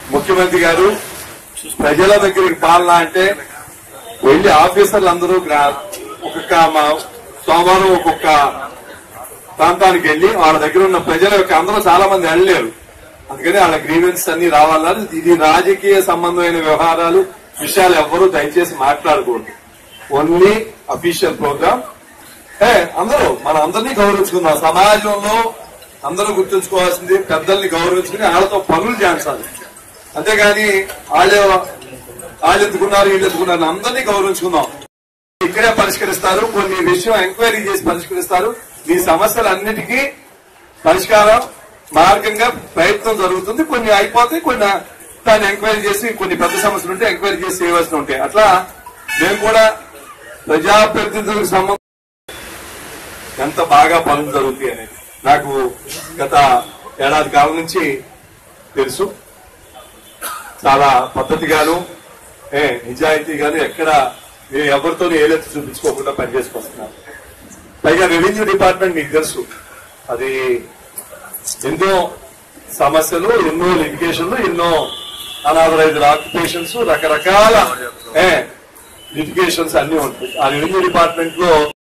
ముఖ్యమంత్రి గారు ప్రజల దగ్గరికి పాలన అంటే వెళ్లి ఆఫీసర్లు అందరూ గ్రా- ఒక్కొక్క మా- సోమవారం ఒక్కొక్క ప్రాంతానికి వెళ్లి వాళ్ళ దగ్గర ఉన్న ప్రజల యొక్క అందరూ చాలా మంది వెళ్ళలేరు అందుకని వాళ్ళ గ్రీవెన్స్ అన్ని రావాలని ఇది రాజకీయ సంబంధమైన వ్యవహారాలు విషయాలు ఎవ్వరూ దయచేసి మాట్లాడకూడదు ఓన్లీ అఫీషియల్ ప్రోగ్రామ్ ఏ అందరూ మన అందరినీ గౌరవించుకుందాం సమాజంలో అందరూ గుర్తుంచుకోవాల్సింది పెద్దల్ని గౌరవించుకుని వాళ్ళతో పనులు చేయించాలి అంతేగాని వాళ్ళే వాళ్ళు ఎత్తుకున్నారు వీళ్ళు ఎత్తుకున్నారు అందరినీ గౌరవించుకుందాం ఇక్కడే పరిష్కరిస్తారు కొన్ని విషయం ఎంక్వైరీ చేసి పరిష్కరిస్తారు ఈ సమస్యలన్నిటికీ పరిష్కారం మార్గంగా ప్రయత్నం జరుగుతుంది కొన్ని అయిపోతాయి కొన్ని దాన్ని ఎంక్వైరీ చేసి కొన్ని పెద్ద సమస్యలు ఉంటే ఎంక్వైరీ చేసి చేయవలసి ఉంటాయి అట్లా మేము కూడా ప్రజాప్రతినిధులకు సంబంధం ఎంత బాగా పనులు జరుగుతాయి అనేది నాకు గత ఏడాది కాలం నుంచి తెలుసు చాలా పద్ధతిగాను ఏ నిజాయితీగాను ఎక్కడ మీరు ఎవరితో ఏలెత్తి చూపించుకోకుండా పనిచేసుకొస్తున్నారు పైగా రెవెన్యూ డిపార్ట్మెంట్ మీకు తెలుసు అది ఎన్నో సమస్యలు ఎన్నో లిటిగేషన్లు ఎన్నో అనాథరైజ్డ్ ఆక్యుపేషన్స్ రకరకాల లిటిగేషన్స్ అన్ని ఉంటాయి ఆ రెవెన్యూ డిపార్ట్మెంట్ లో